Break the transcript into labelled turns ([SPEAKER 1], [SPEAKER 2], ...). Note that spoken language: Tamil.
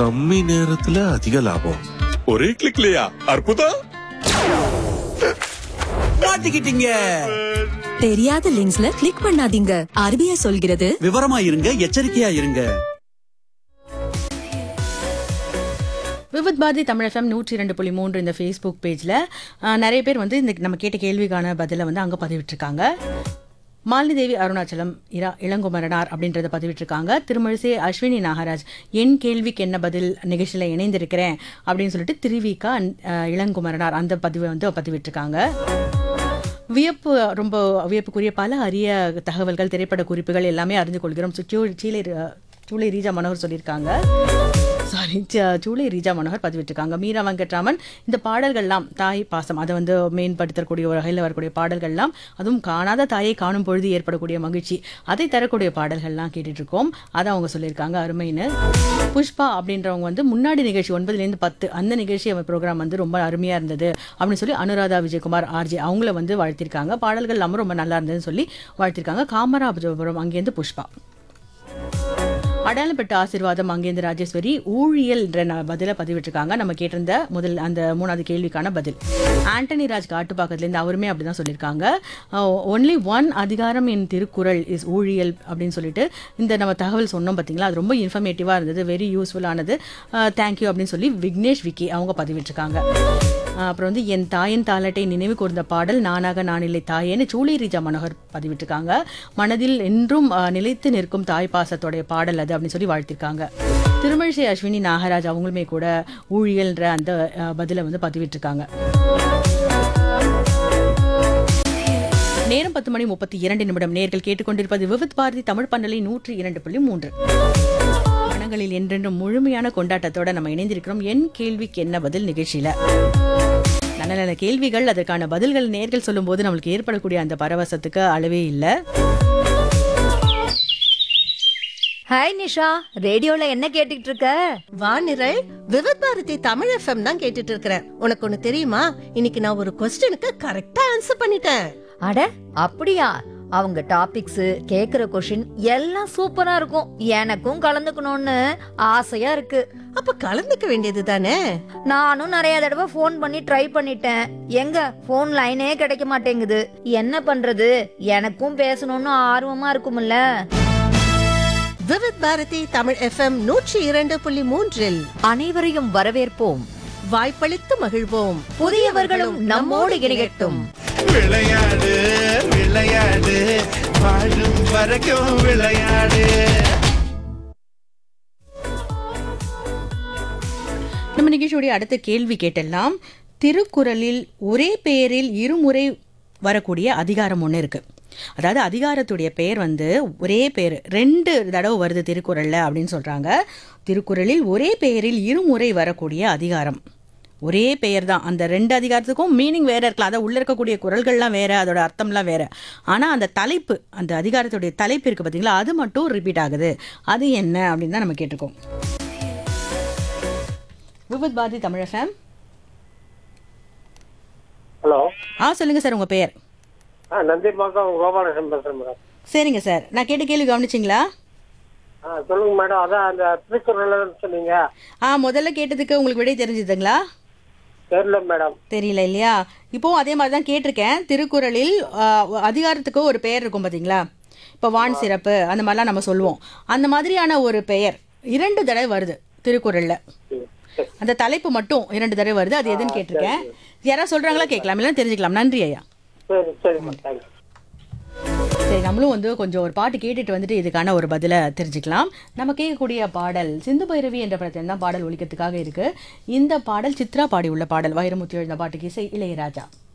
[SPEAKER 1] கம்மி நேரத்துல அதிக லாபம் ஒரே கிளிக்லயா அற்புதம்
[SPEAKER 2] மாட்டிக்கிட்டீங்க
[SPEAKER 3] தெரியாத லிங்க்ஸ்ல கிளிக் பண்ணாதீங்க ஆர்பிஐ சொல்கிறது
[SPEAKER 2] விவரமா இருங்க எச்சரிக்கையா இருங்க
[SPEAKER 4] விவித் பாரதி தமிழ் எஃப்எம் நூற்றி இரண்டு புள்ளி மூன்று இந்த ஃபேஸ்புக் பேஜில் நிறைய பேர் வந்து இந்த நம்ம கேட்ட கேள்விக்கான பதிலை வந்து அங்கே பதிவிட்டிருக்காங்க மாலினி தேவி அருணாச்சலம் இரா இளங்குமரனார் அப்படின்றத பதிவிட்டிருக்காங்க திருமழிசை அஸ்வினி நாகராஜ் என் கேள்விக்கு என்ன பதில் நிகழ்ச்சியில் இணைந்திருக்கிறேன் அப்படின்னு சொல்லிட்டு திருவிக்கா அஹ், இளங்குமரனார் அந்த பதிவை வந்து பதிவிட்டிருக்காங்க வியப்பு ரொம்ப வியப்புக்குரிய பல அரிய தகவல்கள் திரைப்பட குறிப்புகள் எல்லாமே அறிந்து கொள்கிறோம் சு- சூ- சீலை ர- சூளை ரீஜா மனோகர் சொல்லியிருக்காங்க சாரி சூளை ரீஜா மனோகர் பதிவிட்டிருக்காங்க மீரா வெங்கட்ராமன் இந்த பாடல்கள்லாம் தாய் பாசம் அதை வந்து மேம்படுத்தக்கூடிய ஒரு வகையில் வரக்கூடிய பாடல்கள்லாம் அதுவும் காணாத தாயை காணும் பொழுது ஏற்படக்கூடிய மகிழ்ச்சி அதை தரக்கூடிய பாடல்கள்லாம் கேட்டுட்டு இருக்கோம் அதை அவங்க சொல்லியிருக்காங்க அருமைன்னு புஷ்பா அப்படின்றவங்க வந்து முன்னாடி நிகழ்ச்சி ஒன்பதுலேருந்து பத்து அந்த நிகழ்ச்சி ப்ரோக்ராம் வந்து ரொம்ப அருமையாக இருந்தது அப்படின்னு சொல்லி அனுராதா விஜயகுமார் ஆர்ஜி அவங்கள வந்து வாழ்த்திருக்காங்க பாடல்கள் எல்லாமே ரொம்ப நல்லா இருந்ததுன்னு சொல்லி வாழ்த்திருக்காங்க காமராஜபுரம் அங்கேருந்து புஷ்பா அடையாளப்பட்ட ஆசீர்வாதம் அங்கேருந்து ராஜேஸ்வரி ஊழியல் என்ற ந- பதிலை பதிவிட்டிருக்காங்க நம்ம கேட்டிருந்த முதல் அந்த மூணாவது கேள்விக்கான பதில் ஆண்டனி ராஜ் காட்டுப்பாக்கத்துலேருந்து அவருமே அப்படிதான் சொல்லியிருக்காங்க ஒன்லி ஒன் அதிகாரம் இன் திருக்குறள் இஸ் ஊழியல் அப்படின்னு சொல்லிட்டு இந்த நம்ம தகவல் சொன்னோம் பார்த்தீங்களா அது ரொம்ப இன்ஃபர்மேட்டிவாக இருந்தது வெரி யூஸ்ஃபுல்லானது தேங்க்யூ அப்படின்னு சொல்லி விக்னேஷ் விக்கி அவங்க பதிவிட்டிருக்காங்க அஹ் அப்புறம் வந்து என் தாயின் தாலாட்டை நினைவு கூர்ந்த பாடல் நானாக நானில்லை தாயேன்னு சூளை ரீஜா மனோகர் பதிவிட்டிருக்காங்க மனதில் என்றும் அஹ், நிலைத்து நிற்கும் தாய் பாசத்தோடைய பாடல் அது அப்படின்னு சொல்லி வாழ்த்திருக்காங்க திருமழிசை அஸ்வினி நாகராஜ் அவங்களுமே கூட ஊழியல்ன்ற அந்த அஹ், பதிலை வந்து பதிவிட்டிருக்காங்க நேரம் பத்து மணி முப்பத்தி இரண்டு நிமிடம் நேர்கள் கேட்டுக்கொண்டிருப்பது விவித் பாரதி தமிழ் பண்டலை நூற்றி இரண்டு புள்ளி மூன்று மனங்களில் என்றென்றும் முழுமையான கொண்டாட்டத்தோட நம்ம இணைந்திருக்கிறோம் என் கேள்விக்கு என்ன பதில் நிகழ்ச்சியில நல்ல நல்ல கேள்விகள் அதற்கான பதில்கள் நேர்கள் சொல்லும்போது நம்மளுக்கு ஏற்படக்கூடிய அந்த பரவசத்துக்கு அளவே இல்லை
[SPEAKER 5] ஹாய் நிஷா ரேடியோல என்ன கேட்டுட்டு இருக்க
[SPEAKER 6] வானிரல் விவித் பாரதி தமிழ் எஃப்எம் தான் கேட்டுட்டு இருக்கிறேன் உனக்கு ஒண்ணு தெரியுமா இன்னைக்கு நான் ஒரு கொஸ்டினுக்கு கரெக்டா ஆன்சர் பண்ணிட்டேன்
[SPEAKER 5] அட அப்படியா அவங்க டாபிக்ஸ் கேக்குற கொஷின் எல்லாம் சூப்பரா இருக்கும் எனக்கும் கலந்துக்கணும்னு ஆசையா இருக்கு
[SPEAKER 6] அப்ப கலந்துக்க வேண்டியது தானே
[SPEAKER 5] நானும் நிறைய தடவை ஃபோன் பண்ணி ட்ரை பண்ணிட்டேன் எங்க ஃபோன் லைனே கிடைக்க மாட்டேங்குது என்ன பண்றது எனக்கும் பேசணும்னு ஆர்வமா இருக்கும்ல
[SPEAKER 6] விவித் பாரதி தமிழ் எஃப்எம் நூற்றி இரண்டு புள்ளி மூன்றில்
[SPEAKER 5] அனைவரையும் வரவேற்போம்
[SPEAKER 6] வாய்ப்பளித்து மகிழ்வோம்
[SPEAKER 5] புதியவர்களும் நம்மோடு இணையட்டும்
[SPEAKER 7] விளையாடு விளையாடு வாழும் வரைக்கும் விளையாடு
[SPEAKER 4] நம்ம நிகழ்ச்சியுடைய அடுத்த கேள்வி கேட்டெல்லாம் திருக்குறளில் ஒரே பெயரில் இருமுறை வரக்கூடிய அதிகாரம் ஒன்று இருக்கு அதாவது அதிகாரத்துடைய பெயர் வந்து ஒரே பெயர் ரெண்டு தடவை வருது திருக்குறள்ல அப்படின்னு சொல்றாங்க திருக்குறளில் ஒரே பெயரில் இருமுறை வரக்கூடிய அதிகாரம் ஒரே பெயர் தான் அந்த ரெண்டு அதிகாரத்துக்கும் மீனிங் வேற இருக்கலாம் அதாவது உள்ள இருக்கக்கூடிய குரல்கள்லாம் வேற அதோட அர்த்தம்லாம் வேற ஆனா அந்த தலைப்பு அந்த அதிகாரத்துடைய தலைப்பு இருக்கு பாத்தீங்களா அது மட்டும் ரிப்பீட் ஆகுது அது என்ன அப்படின்னு தான் நம்ம கேட்டிருக்கோம் விபத் பாரதி தமிழ் ஃபேம்
[SPEAKER 8] ஹலோ
[SPEAKER 4] ஆ சொல்லுங்க சார் உங்க பெயர்
[SPEAKER 8] ஆ நந்திபாக்கம் கோபாலகிருஷ்ணன் பேசுறேன் மேடம்
[SPEAKER 4] சரிங்க சார் நான் கேட்ட கேள்வி கவனிச்சிங்களா
[SPEAKER 8] ஆ சொல்லுங்க மேடம் அதான் அந்த திருக்குறள் சொன்னீங்க
[SPEAKER 4] ஆ முதல்ல கேட்டதுக்கு உங்களுக்கு விடை தெரிஞ்சுதுங்களா
[SPEAKER 8] தெரியல மேடம்
[SPEAKER 4] தெரியல இல்லையா இப்போ அதே மாதிரி தான் கேட்டிருக்கேன் திருக்குறளில் ஆ, அதிகாரத்துக்கு ஒரு பெயர் இருக்கும் பாத்தீங்களா இப்போ வான் சிறப்பு அந்த மாதிரிலாம் நம்ம சொல்லுவோம் அந்த மாதிரியான ஒரு பெயர் இரண்டு தடவை வருது திருக்குறள்ல அந்த தலைப்பு மட்டும் இரண்டு தடவை வருது அது எதுன்னு கேட்டிருக்கேன் யாராவது சொல்றாங்களா கேட்கலாம் இல்லைன்னா தெரிஞ்சுக்கலாம் நன்றி ஐயா
[SPEAKER 8] சரி சரிம்மா தேங்க்ஸ்
[SPEAKER 4] சரி நம்மளும் வந்து கொஞ்சம் ஒரு பாட்டு கேட்டுட்டு வந்துட்டு இதுக்கான ஒரு பதிலை தெரிஞ்சுக்கலாம் நம்ம கேட்கக்கூடிய பாடல் சிந்து பைரவி என்ற படத்தில் தான் பாடல் ஒழிக்கிறதுக்காக இருக்கு இந்த பாடல் சித்ரா பாடி உள்ள பாடல் வைரமுத்து எழுந்த பாட்டுக்கு இசை இளையராஜா